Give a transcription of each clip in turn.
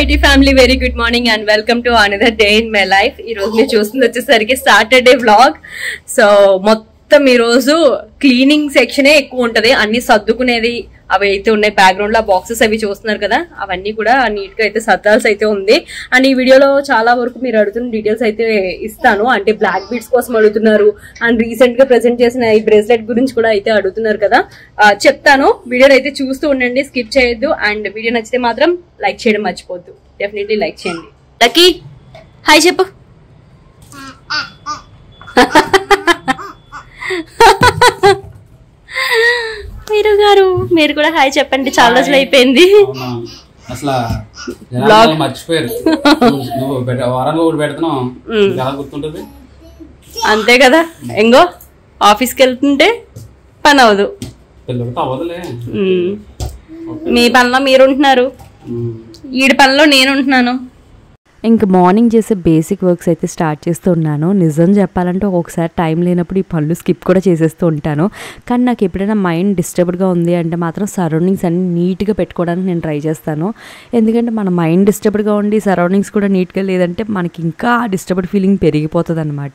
Mighty family very good morning and welcome to another day in my life ఈ రోజు మీరు చూస్తుంది వచ్చేసరికి సాటర్డే వ్లాగ్ సో మొత్తం ఈ రోజు క్లీనింగ్ సెక్షనే ఎక్కువ ఉంటది అన్ని సర్దుకునేది అవి అయితే ఉన్నాయి బ్యాక్గ్రౌండ్ లో బాక్సెస్ అవి చూస్తున్నారు కదా అవన్నీ కూడా నీట్ గా అయితే సర్దాల్సి అయితే ఉంది అండ్ ఈ వీడియోలో చాలా వరకు మీరు అడుగుతున్న డీటెయిల్స్ అయితే ఇస్తాను అంటే బ్లాక్ బీడ్స్ కోసం అడుగుతున్నారు అండ్ రీసెంట్ గా ప్రెసెంట్ చేసిన ఈ బ్రేస్లెట్ గురించి కూడా అయితే అడుగుతున్నారు కదా ఆ, చెప్తాను వీడియోని అయితే చూస్తూ ఉండండి స్కిప్ చేయొద్దు అండ్ వీడియో నచ్చితే మాత్రం లైక్ చేయడం మర్చిపోద్దు డెఫినెట్లీ లైక్ చేయండి లక్కీ హాయ్ చెప్పు మీరు గారు మీరు కూడా హాయ్ చెప్పండి చాలా రోజులు అయిపోయింది అవునా? అసలు జనాలు మర్చిపోయారు నువ్వు- నువ్వు పెట్ట- వారానికి ఒకటి పెడుతున్నావు నీకు ఎలా గుర్తుంటుంది అంతే కదా ఎంగో ఆఫీస్కి వెళ్తుంటే పని అవదు పిల్లలతో అవ్వదులే ఉమ్. మీ పనిలో మీరు ఉంటున్నారు ఉమ్. ఈడి పనిలో నేను ఉంటున్నాను ఇంక మార్నింగ్ చేసే బేసిక్ వర్క్స్ అయితే స్టార్ట్ చేస్తూ ఉన్నాను నిజం చెప్పాలంటే ఒక్కొక్కసారి టైం లేనప్పుడు ఈ పనులు స్కిప్ కూడా చేసేస్తూ ఉంటాను కానీ నాకు ఎప్పుడైనా మైండ్ డిస్టర్బ్డ్గా ఉంది అంటే మాత్రం సరౌండింగ్స్ అన్ని నీట్గా పెట్టుకోవడానికి నేను ట్రై చేస్తాను ఎందుకంటే మన మైండ్ డిస్టర్బ్డ్గా ఉండి సరౌండింగ్స్ కూడా నీట్గా లేదంటే మనకి ఇంకా డిస్టర్బ్డ్ ఫీలింగ్ పెరిగిపోతుంది అనమాట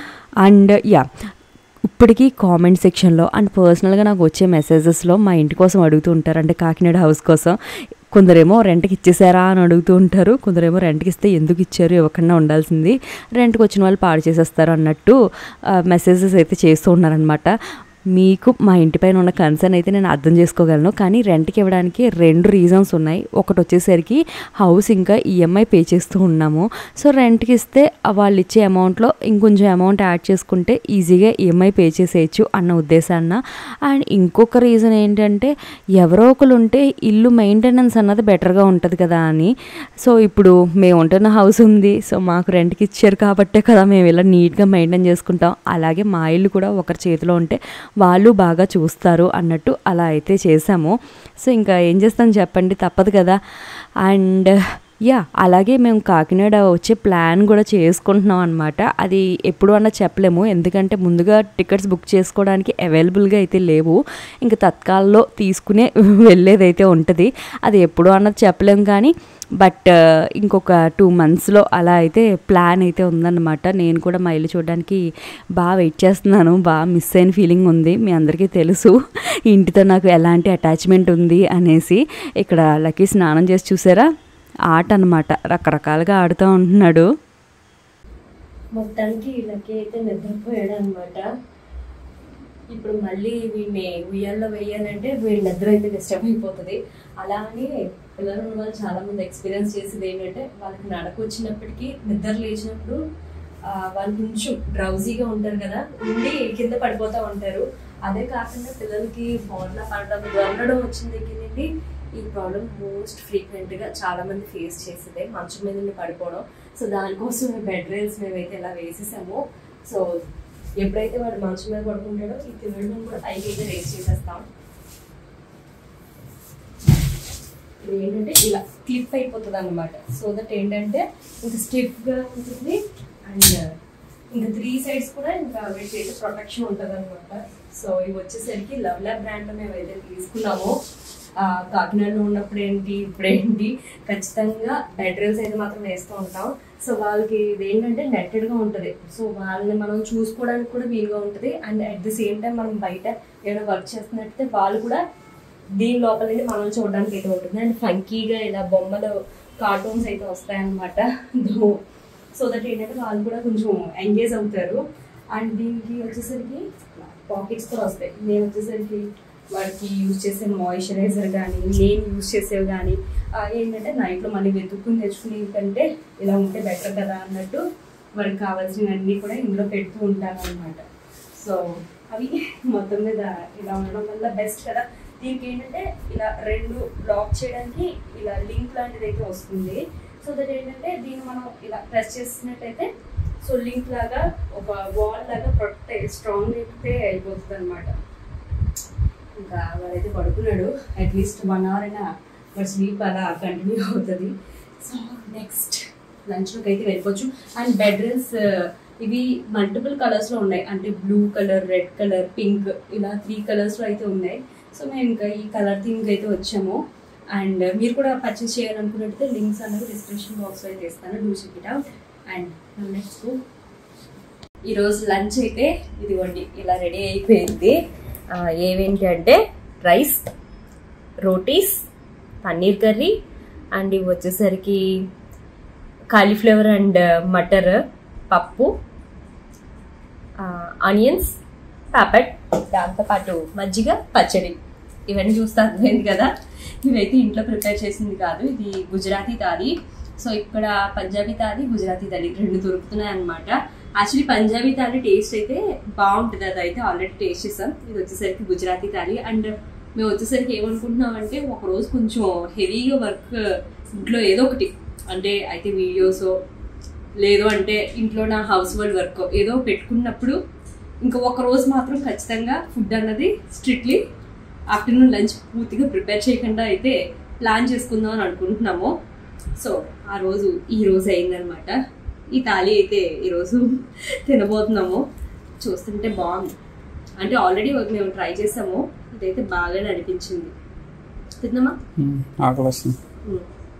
అండ్ యా ఇప్పటికీ కామెంట్ సెక్షన్లో అండ్ పర్సనల్గా నాకు వచ్చే మెసేజెస్లో మా ఇంటి కోసం అడుగుతూ ఉంటారు అంటే కాకినాడ హౌస్ కోసం కొందరేమో రెంట్కి ఇచ్చేసారా అని అడుగుతూ ఉంటారు కొందరేమో రెంట్కి ఇస్తే ఎందుకు ఇచ్చారు ఇవ్వకుండా ఉండాల్సింది రెంట్కి వచ్చిన వాళ్ళు పాడు చేసేస్తారు అన్నట్టు మెసేజెస్ అయితే చేస్తూ ఉన్నారనమాట మీకు మా ఇంటి పైన ఉన్న కన్సర్న్ అయితే నేను అర్థం చేసుకోగలను కానీ రెంట్కి ఇవ్వడానికి రెండు రీజన్స్ ఉన్నాయి ఒకటి వచ్చేసరికి హౌస్ ఇంకా ఈఎంఐ పే చేస్తూ ఉన్నాము సో రెంట్కి ఇస్తే ఆ వాళ్ళు ఇచ్చే అమౌంట్లో ఇంకొంచెం అమౌంట్ యాడ్ చేసుకుంటే ఈజీగా ఈఎంఐ పే చేసేయచ్చు అన్న ఉద్దేశాన్న అండ్ ఇంకొక రీజన్ ఏంటంటే ఎవరో ఒకరు ఉంటే ఇల్లు మెయింటెనెన్స్ అన్నది బెటర్గా ఉంటుంది కదా అని సో ఇప్పుడు మేము ఉంటున్న హౌస్ ఉంది సో మాకు రెంట్కి ఇచ్చారు కాబట్టే కదా మేము ఇలా నీట్గా మెయింటైన్ చేసుకుంటాం అలాగే మా ఇల్లు కూడా ఒకరి చేతిలో ఉంటే వాళ్ళు బాగా చూస్తారు అన్నట్టు అలా అయితే చేసాము సో ఇంకా ఏం చేస్తాం చెప్పండి తప్పదు కదా అండ్ యా అలాగే మేము కాకినాడ వచ్చే ప్లాన్ కూడా చేసుకుంటున్నాం అనమాట అది ఎప్పుడు అన్నా చెప్పలేము ఎందుకంటే ముందుగా టికెట్స్ బుక్ చేసుకోవడానికి అవైలబుల్గా అయితే లేవు ఇంకా తత్కాల్లో తీసుకునే వెళ్ళేదైతే ఉంటుంది అది ఎప్పుడు అన్నది చెప్పలేము కానీ బట్ ఇంకొక టూ మంత్స్లో అలా అయితే ప్లాన్ అయితే ఉందన్నమాట నేను కూడా మా ఇల్లు చూడడానికి బాగా వెయిట్ చేస్తున్నాను బాగా మిస్ అయిన ఫీలింగ్ ఉంది మీ అందరికీ తెలుసు ఇంటితో నాకు ఎలాంటి అటాచ్మెంట్ ఉంది అనేసి ఇక్కడ లక్కీ స్నానం చేసి చూసారా ఆట అనమాట రకరకాలుగా ఆడుతూ ఉంటున్నాడు మొత్తానికి వీళ్ళకి అయితే నిద్రపోయాడు అనమాట ఇప్పుడు మళ్ళీ వీడిని ఉయ్యాల్లో వేయాలంటే వీడి నిద్ర అయితే డిస్టర్బ్ అయిపోతుంది అలా అని పిల్లలు ఉన్న వాళ్ళు చాలా మంది ఎక్స్పీరియన్స్ చేసేది ఏంటంటే వాళ్ళకి నడక వచ్చినప్పటికీ నిద్ర లేచినప్పుడు ఆ, వాళ్ళు కొంచెం డ్రౌజీగా ఉంటారు కదా ఉండి కింద పడిపోతూ ఉంటారు అదే కాకుండా పిల్లలకి ఫోన్లో పడడం దొరకడం వచ్చిన దగ్గర నుండి ఈ ప్రాబ్లం మోస్ట్ ఫ్రీక్వెంట్ గా చాలా మంది ఫేస్ చేసేదే మంచం మీద నుండి పడిపోవడం సో దానికోసం బెడ్ రైల్స్ మేమైతే ఇలా వేసేసాము సో ఎప్పుడైతే వాడు మంచం మీద పడుకుంటాడో ఈ తినడం కూడా పైకి అయితే రేస్ చేసేస్తాం ఇది ఏంటంటే ఇలా క్లిప్ అయిపోతుంది అనమాట సో దట్ ఏంటంటే ఇంకా స్టిఫ్ గా ఉంటుంది అండ్ ఇంకా త్రీ సైడ్స్ కూడా ఇంకా వీటికి అయితే ప్రొటెక్షన్ ఉంటుంది అనమాట సో ఇవి వచ్చేసరికి లవ్ ల్యాబ్ బ్రాండ్ లో మేమైతే తీసుకున్నాము ఆ, కాకినాడలో ఉన్నప్పుడు ఏంటి ఇప్పుడు ఏంటి ఖచ్చితంగా బెడ్ రైల్స్ అయితే మాత్రం వేస్తూ ఉంటాం సో వాళ్ళకి ఇది ఏంటంటే నెట్టెడ్ గా ఉంటుంది సో వాళ్ళని మనం చూసుకోవడానికి కూడా వీలుగా ఉంటుంది and at the same time మనం బయట ఏమైనా వర్క్ చేస్తున్నట్టయితే వాళ్ళు కూడా దీని లోపల నుండి మనం చూడడానికి అయితే ఉంటుంది అండ్ ఫంకీగా ఇలా బొమ్మలు కార్టూన్స్ అయితే వస్తాయన్నమాట సో దట్ ఏంటంటే వాళ్ళు కూడా కొంచెం ఎంగేజ్ అవుతారు అండ్ దీనికి వచ్చేసరికి పాకెట్స్ కూడా వస్తాయి నేను వచ్చేసరికి వాడికి యూజ్ చేసే మాయిశ్చరైజర్ కానీ నేను యూజ్ చేసేవి కానీ ఏంటంటే నైట్లో మళ్ళీ వెతుక్కుని తెచ్చుకునే కంటే ఇలా ఉంటే బెటర్ కదా అన్నట్టు వాడికి కావాల్సినవన్నీ కూడా ఇందులో పెడుతూ ఉంటాను అనమాట సో అవి మొత్తం మీద ఇలా ఉండడం వల్ల బెస్ట్ కదా దీనికి ఏంటంటే ఇలా రెండు లాక్ చేయడానికి ఇలా లింక్ లాంటిది అయితే వస్తుంది సో దట్ ఏంటంటే దీన్ని మనం ఇలా ప్రెస్ చేసినట్టయితే సో లింక్ లాగా ఒక వాల్ లాగా ప్రొటెక్ట్ స్ట్రాంగ్ అయితే అయిపోతుంది అనమాట ఇంకా వాడైతే పడుకున్నాడు అట్లీస్ట్ వన్ అవర్ అయినా వాడు స్లీప్ అలా కంటిన్యూ అవుతుంది సో నెక్స్ట్ లంచ్లోకి అయితే వెళ్ళిపోవచ్చు అండ్ బెడ్ రైల్స్ ఇవి మల్టిపుల్ కలర్స్ లో ఉన్నాయి అంటే blue colour red colour pink ఇలా త్రీ కలర్స్ లో అయితే ఉన్నాయి సో మేము ఇంకా ఈ కలర్ థీమ్ అయితే వచ్చాము అండ్ మీరు కూడా పర్చేస్ చేయాలనుకున్నట్టయితే లింక్స్ అన్నది డిస్క్రిప్షన్ బాక్స్లో అయితే ఇస్తాను do check it out and next ఈరోజు లంచ్ అయితే ఇదిగోండి ఇలా రెడీ అయిపోయింది ఆ, ఏవేంటి అంటే rice rotis paneer curry and ఇవి వచ్చేసరికి కాలీఫ్లవర్ అండ్ మటర్ పప్పు ఆనియన్స్ పాపడ్ దాంతోపాటు మజ్జిగ పచ్చడి ఇవన్నీ చూస్తే అర్థమైంది కదా ఇవైతే ఇంట్లో ప్రిపేర్ చేసింది కాదు ఇది గుజరాతీ తాలి సో ఇక్కడ పంజాబీ తాలి గుజరాతీ తాలి రెండు దొరుకుతున్నాయి అనమాట యాక్చువల్లీ పంజాబీ తాలి టేస్ట్ అయితే బాగుంటుంది అది అయితే ఆల్రెడీ టేస్ట్ చేసాం ఇది వచ్చేసరికి గుజరాతీ తాలి అండ్ మేము వచ్చేసరికి ఏమనుకుంటున్నాం అంటే ఒక రోజు కొంచెం హెవీగా వర్క్ ఇంట్లో ఏదో ఒకటి అంటే అయితే వీడియోస్ లేదు అంటే ఇంట్లో నా హౌస్ హోల్డ్ వర్క్ ఏదో పెట్టుకున్నప్పుడు ఇంకా ఒక రోజు మాత్రం ఖచ్చితంగా ఫుడ్ అన్నది స్ట్రిక్ట్లీ ఆఫ్టర్నూన్ లంచ్ పూర్తిగా ప్రిపేర్ చేయకుండా అయితే ప్లాన్ చేసుకుందాం అని అనుకుంటున్నాము సో ఆ రోజు ఈ రోజు అయిందనమాట ఈ తాళి అయితే ఈరోజు తినబోతున్నాము చూస్తుంటే బాగుంది అంటే ఆల్రెడీ మేము ట్రై చేసాము ఇదైతే బాగానే అనిపించింది తిందామా ఆకలి వస్తుంది ఉమ్.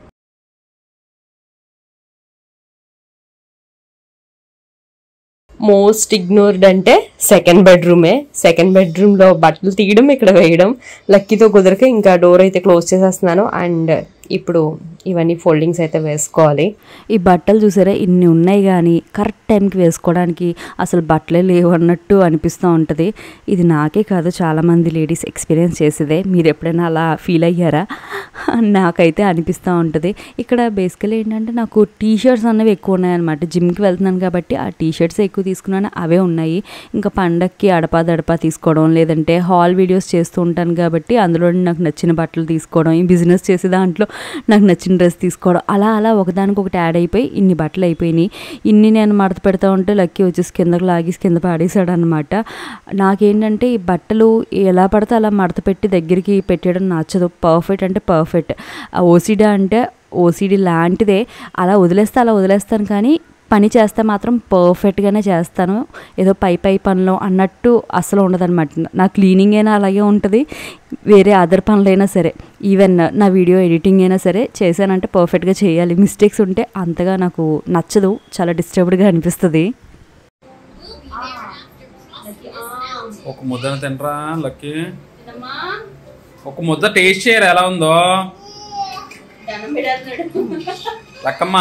మోస్ట్ ఇగ్నోర్డ్ అంటే సెకండ్ బెడ్రూమే సెకండ్ బెడ్రూమ్లో బట్టలు తీయడం ఇక్కడ వేయడం లక్కీతో కుదరక ఇంకా డోర్ అయితే క్లోజ్ చేసేస్తున్నాను అండ్ ఇప్పుడు ఇవన్నీ ఫోల్డింగ్స్ అయితే వేసుకోవాలి ఈ బట్టలు చూసారా ఇన్ని ఉన్నాయి కానీ కరెక్ట్ టైంకి వేసుకోవడానికి అసలు బట్టలే లేవు అన్నట్టు అనిపిస్తూ ఉంటుంది ఇది నాకే కాదు చాలామంది లేడీస్ ఎక్స్పీరియన్స్ చేసేదే మీరు ఎప్పుడైనా అలా ఫీల్ అయ్యారా నాకైతే అనిపిస్తూ ఉంటుంది ఇక్కడ బేసికలీ ఏంటంటే నాకు టీ షర్ట్స్ అనేవి ఎక్కువ ఉన్నాయన్నమాట జిమ్కి వెళ్తున్నాను కాబట్టి ఆ టీ షర్ట్స్ ఎక్కువ తీసుకున్నాను అవే ఉన్నాయి ఇంకా పండక్కి అడపా దడపా తీసుకోవడం లేదంటే హాల్ వీడియోస్ చేస్తూ ఉంటాను కాబట్టి అందులో నాకు నచ్చిన బట్టలు తీసుకోవడం ఈ బిజినెస్ చేసే దాంట్లో నాకు నచ్చిన డ్రెస్ తీసుకోవడం అలా అలా ఒకదానికి ఒకటి యాడ్ అయిపోయి ఇన్ని బట్టలు అయిపోయినాయి ఇన్ని నేను మడత పెడతా ఉంటే లక్కీ వచ్చేసి కిందకు లాగేసి కింద పాడేశాడు అనమాట నాకేంటంటే ఈ బట్టలు ఎలా పడితే అలా మడత పెట్టి దగ్గరికి పెట్టడం నచ్చదు పర్ఫెక్ట్ అంటే పర్ఫెక్ట్ ఆ ఓసిడా అంటే ఓసిడి లాంటిదే అలా వదిలేస్తే అలా వదిలేస్తాను కానీ పని చేస్తే మాత్రం పర్ఫెక్ట్గానే చేస్తాను ఏదో పై పై పనిలో అన్నట్టు అసలు ఉండదన్నమాట నా క్లీనింగ్ అయినా అలాగే ఉంటుంది వేరే అదర్ పనులైనా సరే ఈవెన్ నా వీడియో ఎడిటింగ్ అయినా సరే చేశానంటే పర్ఫెక్ట్గా చేయాలి మిస్టేక్స్ ఉంటే అంతగా నాకు నచ్చదు చాలా డిస్టర్బ్డ్గా అనిపిస్తుంది ఒక ముద్దను తినరా లక్కీ ఒక ముద్ద టేస్ట్ చేయరా ఎలా ఉందో లక్కమ్మ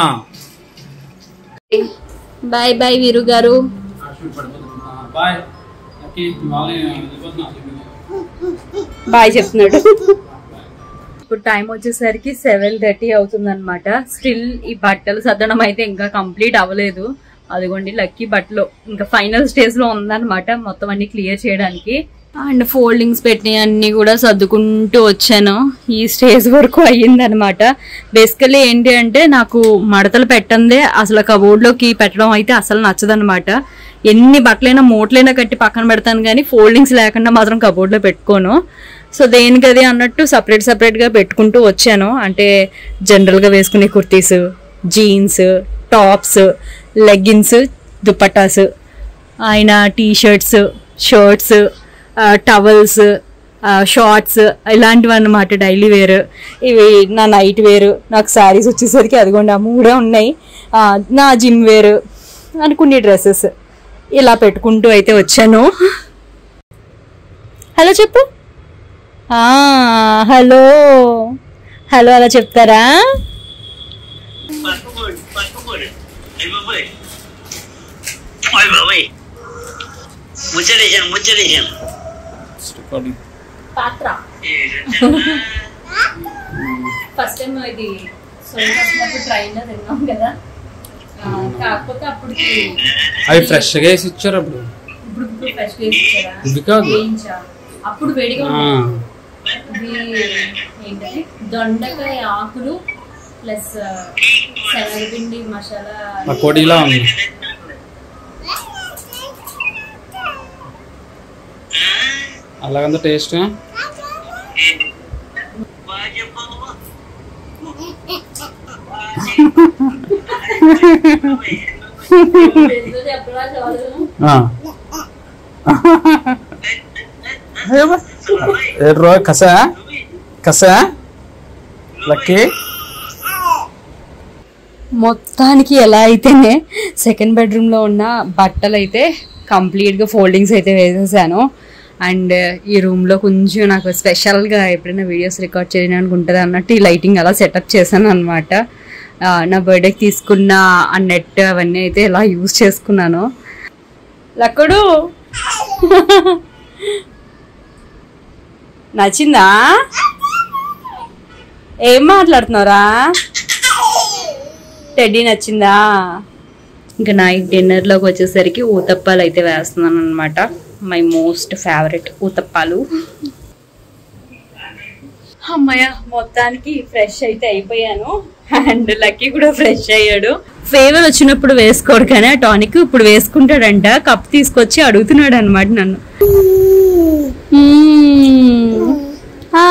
బాయ్ బాయ్ వీరు గారు బాయ్ లక్కీ ఇవాళ వెళ్ళిపోతున్నా బాయ్ చెప్తున్నాడు ఇప్పుడు టైం వచ్చేసరికి సెవెన్ థర్టీ అవుతుంది అనమాట స్టిల్ ఈ బట్టలు సర్దడం అయితే ఇంకా కంప్లీట్ అవ్వలేదు అదిగోండి లక్కీ బట్టలు ఇంకా ఫైనల్ స్టేజ్ లో ఉందన్నమాట మొత్తం అన్ని క్లియర్ చేయడానికి అండ్ ఫోల్డింగ్స్ పెట్టిన అన్ని కూడా సర్దుకుంటూ వచ్చాను ఈ స్టేజ్ వరకు అయ్యిందనమాట బేసికలీ ఏంటి అంటే నాకు మడతలు పెట్టందే అసలు కబోర్డ్లోకి పెట్టడం అయితే అసలు నచ్చదనమాట ఎన్ని బట్టలైనా మూటలైనా కట్టి పక్కన పెడతాను కానీ ఫోల్డింగ్స్ లేకుండా మాత్రం కబోర్డ్లో పెట్టుకోను సో దేనికి అది అన్నట్టు సపరేట్ సపరేట్గా పెట్టుకుంటూ వచ్చాను అంటే జనరల్గా వేసుకునే kurtis jeans tops leggings dupattas ఆయన T shirts shirts towels shorts ఇలాంటివి అన్నమాట డైలీ వేర్ ఇవి నా నైట్ వేర్ నాకు శారీస్ వచ్చేసరికి అదిగోండి ఆ మూడే ఉన్నాయి ఆ, నా జిమ్ వేర్ అనుకునే డ్రెస్సెస్ ఇలా పెట్టుకుంటూ అయితే వచ్చాను హలో చెప్పు ఆ, హలో హలో అలా చెప్తారా పట్టుకోండి పట్టుకోండి అయ్య బాబాయ్ అయ్య బాబాయ్ ముచ్చటేశాను ముచ్చటేశాను రికార్డింగ్ పాత్ర ఫస్ట్ టైం ఇది సోల్ వచ్చినప్పుడు ట్రైన్ లో తిన్నాం కదా ఆ, కాకపోతే అప్పటికి అవి ఫ్రెష్గా వేసి ఇచ్చారు అప్పుడు ఇప్పుడు ఇప్పుడు ఫ్రెష్ వేసిచ్చారా ఇది కాదు. వేయించా అప్పుడు వేడిగా ఆ, ఉంది ఇది ఏంటది దొండకాయ ఆకులు ప్లస్ శనగపిండి మసాలా పకోడీలా ఉంది అలాగంత టేస్ట్ బాగా చెప్పావా ఏదో చెప్పరా చాలు ఏ రో కసా కసా లక్కీ మొత్తానికి ఎలా అయితేనే సెకండ్ బెడ్రూమ్లో ఉన్న బట్టలు అయితే కంప్లీట్గా ఫోల్డింగ్స్ అయితే వేసేసాను అండ్ ఈ రూమ్లో కొంచెం నాకు స్పెషల్గా ఎప్పుడైనా వీడియోస్ రికార్డ్ చేయడానికి ఉంటుంది అన్నట్టు ఈ లైటింగ్ అలా సెటప్ చేశాను అనమాట నా బర్త్డేకి తీసుకున్న ఆ నెట్ అవన్నీ అయితే ఇలా యూజ్ చేసుకున్నాను లక్కడు నచ్చిందా ఏం మాట్లాడుతున్నారా టెడ్డీ నచ్చిందా ఇంకా నైట్ డిన్నర్లోకి వచ్చేసరికి ఊతప్పాలు అయితే వేస్తున్నాను అనమాట మై మోస్ట్ ఫేవరెట్ ఊతప్పాలు అమ్మయ్య మొత్తానికి ఫ్రెష్ అయితే అయిపోయాను అండ్ లక్కీ కూడా ఫ్రెష్ అయ్యాడు ఫేవర్ వచ్చినప్పుడు వేసుకోడు కానీ ఆ టానిక్ ఇప్పుడు వేసుకుంటాడంట కప్ తీసుకొచ్చి అడుగుతున్నాడు అనమాట నన్ను మ్మ్. ఆ.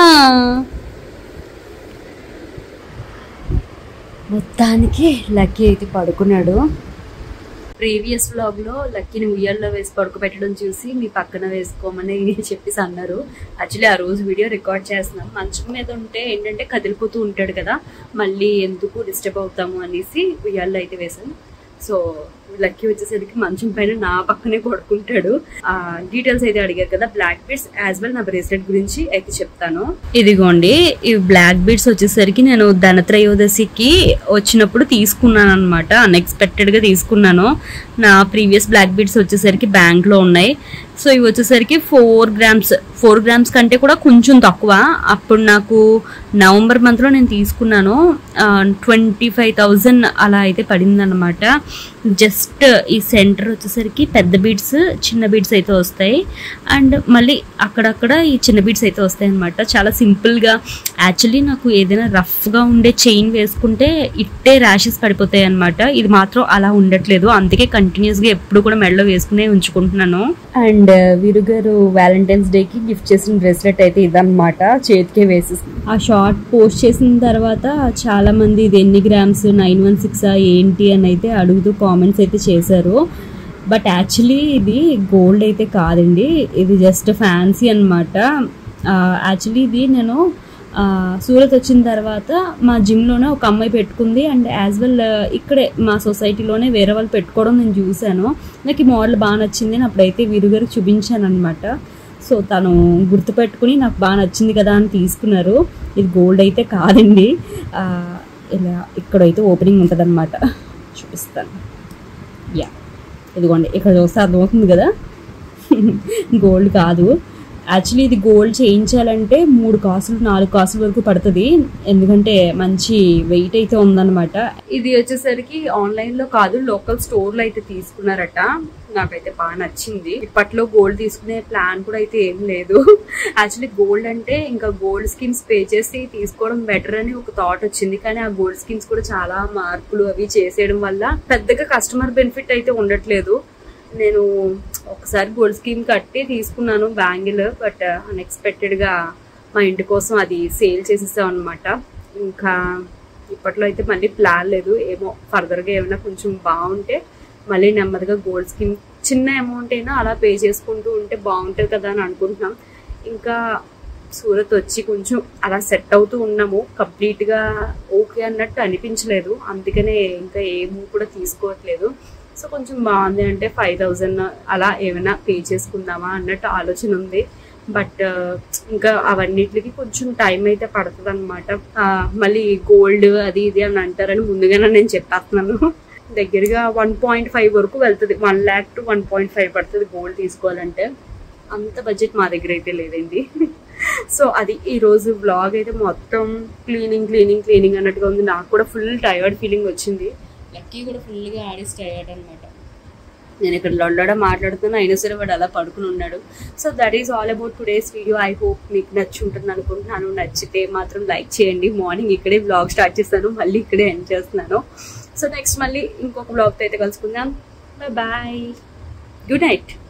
మొత్తానికి లక్కీ అయితే పడుకున్నాడు ప్రీవియస్ వ్లాగ్ లో లక్కీని ఉయ్యాల్లో వేసి పడుకోబెట్టడం చూసి మీ పక్కన వేసుకోమని చెప్పేసి అన్నారు యాక్చువల్లీ ఆ రోజు వీడియో రికార్డ్ చేస్తున్నాం మంచం మీద ఉంటే ఏంటంటే కదిలిపోతూ ఉంటాడు కదా మళ్ళీ ఎందుకు డిస్టర్బ్ అవుతాము అనేసి ఉయ్యాల్లో అయితే వేసాను సో లక్కీ వచ్చేసరికి మంచం పైన నా పక్కనే పడుకుంటాడు ఆ డీటెయిల్స్ అయితే అడిగారు కదా బ్లాక్ బీడ్స్ యాజ్ వెల్ నా బ్రేస్లెట్ గురించి అయితే చెప్తాను ఇదిగోండి ఈ బ్లాక్ బీడ్స్ వచ్చేసరికి నేను ధనత్రయోదశికి వచ్చినప్పుడు తీసుకున్నాను అనమాట అన్ఎక్స్పెక్టెడ్ గా తీసుకున్నాను నా ప్రీవియస్ బ్లాక్ బీడ్స్ వచ్చేసరికి బ్యాంక్ లో ఉన్నాయి సో ఇవి వచ్చేసరికి ఫోర్ గ్రామ్స్ ఫోర్ గ్రామ్స్ కంటే కూడా కొంచెం తక్కువ అప్పుడు నాకు నవంబర్ మంత్లో నేను తీసుకున్నాను ట్వంటీ ఫైవ్ థౌజండ్ అలా అయితే పడిందన్నమాట జస్ట్ ఈ సెంటర్ వచ్చేసరికి పెద్ద బీడ్స్ చిన్న బీడ్స్ అయితే వస్తాయి అండ్ మళ్ళీ అక్కడక్కడ ఈ చిన్న బీడ్స్ అయితే వస్తాయి అనమాట చాలా సింపుల్గా యాక్చువల్లీ నాకు ఏదైనా రఫ్గా ఉండే చైన్ వేసుకుంటే ఇట్టే ర్యాషెస్ పడిపోతాయి అనమాట ఇది మాత్రం అలా ఉండట్లేదు అందుకే కంటిన్యూస్గా ఎప్పుడు కూడా మెడలో వేసుకునే ఉంచుకుంటున్నాను అండ్ వీరు గారు వ్యాలంటైన్స్ డేకి గిఫ్ట్ చేసిన బ్రేస్లెట్ అయితే ఇదన్నమాట చేతికే వేసి ఆ షార్ట్ పోస్ట్ చేసిన తర్వాత చాలా మంది ఇది ఎన్ని గ్రామ్స్ నైన్ వన్ సిక్స్ ఏంటి అని అయితే అడుగుతూ కామెంట్స్ అయితే చేశారు బట్ యాక్చువల్లీ ఇది గోల్డ్ అయితే కాదండి ఇది జస్ట్ ఫ్యాన్సీ అనమాట యాక్చువల్లీ ఇది నేను ఆ, సూరత్ వచ్చిన తర్వాత మా జిమ్లోనే ఒక అమ్మాయి పెట్టుకుంది అండ్ యాజ్ వెల్ ఇక్కడే మా సొసైటీలోనే వేరే వాళ్ళు పెట్టుకోవడం నేను చూశాను నాకు ఈ మోడల్ బాగా నచ్చింది అని అప్పుడైతే వీరుగారికి చూపించాను అనమాట సో తను గుర్తుపెట్టుకుని నాకు బాగా నచ్చింది కదా అని తీసుకున్నారు ఇది గోల్డ్ అయితే కాదండి ఆ, ఇలా ఇక్కడైతే ఓపెనింగ్ ఉంటుంది అనమాట చూపిస్తాను యా ఇదిగోండి ఇక్కడ చూస్తే అర్థమవుతుంది కదా గోల్డ్ కాదు యాక్చువల్లీ ఇది గోల్డ్ చేయించాలంటే మూడు కాసులు నాలుగు కాసుల వరకు పడుతుంది ఎందుకంటే మంచి వెయిట్ అయితే ఉందన్నమాట ఇది వచ్చేసరికి ఆన్లైన్ లో కాదు లోకల్ స్టోర్ లో అయితే తీసుకున్నారట నాకైతే బాగా నచ్చింది ఇప్పట్లో గోల్డ్ తీసుకునే ప్లాన్ కూడా అయితే ఏం లేదు యాక్చువల్లీ గోల్డ్ అంటే ఇంకా గోల్డ్ స్కిన్స్ పే చేసి తీసుకోవడం బెటర్ అని ఒక థాట్ వచ్చింది కానీ ఆ గోల్డ్ స్కిన్స్ కూడా చాలా మార్పులు అవి చేసేయడం వల్ల పెద్దగా కస్టమర్ బెనిఫిట్ అయితే ఉండట్లేదు నేను ఒకసారి గోల్డ్ స్కీమ్ కట్టి తీసుకున్నాను బ్యాంగిల్ బట్ అన్ఎక్స్పెక్టెడ్ గా మా ఇంటి కోసం అది సేల్ చేసేసాం అనమాట ఇంకా ఇప్పట్లో అయితే మళ్ళీ ప్లాన్ లేదు ఏమో ఫర్దర్ గా ఏమైనా కొంచెం బాగుంటే మళ్ళీ నెమ్మదిగా గోల్డ్ స్కీమ్ చిన్న అమౌంట్ అయినా అలా పే చేసుకుంటూ ఉంటే బాగుంటుంది కదా అని అనుకుంటున్నాం ఇంకా సూరత్ వచ్చి కొంచెం అలా సెట్ అవుతూ ఉన్నాము కంప్లీట్ గా ఓకే అన్నట్టు అనిపించలేదు అందుకనే ఇంకా ఏమూ కూడా తీసుకోవట్లేదు సో కొంచెం బాగుంది అంటే ఫైవ్ థౌజండ్ అలా ఏమైనా పే చేసుకుందామా అన్నట్టు ఆలోచన ఉంది బట్ ఇంకా అవన్నిటికి కొంచెం టైం అయితే పడుతుంది అనమాట మళ్ళీ గోల్డ్ అది ఇది అని అంటారని ముందుగానే నేను చెప్పేస్తున్నాను దగ్గరగా వన్ పాయింట్ ఫైవ్ వరకు వెళ్తుంది one lakh to one point five పడుతుంది గోల్డ్ తీసుకోవాలంటే అంత బడ్జెట్ మా దగ్గర అయితే లేదండి సో అది ఈ రోజు వ్లాగ్ అయితే మొత్తం క్లీనింగ్ క్లీనింగ్ క్లీనింగ్ అన్నట్టుగా ఉంది నాకు కూడా ఫుల్ టైర్డ్ ఫీలింగ్ వచ్చింది లక్కీ కూడా ఫుల్గా ఆడేసి టైర్డ్ అనమాట నేను ఇక్కడ లొల్లడ మాట్లాడుతున్నా అయినా సరే వాడు అలా పడుకుని ఉన్నాడు so that is all about today's video I hope మీకు నచ్చి ఉంటుంది అనుకుంటున్నాను నచ్చితే మాత్రం లైక్ చేయండి మార్నింగ్ ఇక్కడే బ్లాగ్ స్టార్ట్ చేస్తాను మళ్ళీ ఇక్కడే ఎండ్ చేస్తున్నాను సో నెక్స్ట్ మళ్ళీ ఇంకొక బ్లాగ్తో అయితే కలుసుకుందాం బాయ్ గుడ్ నైట్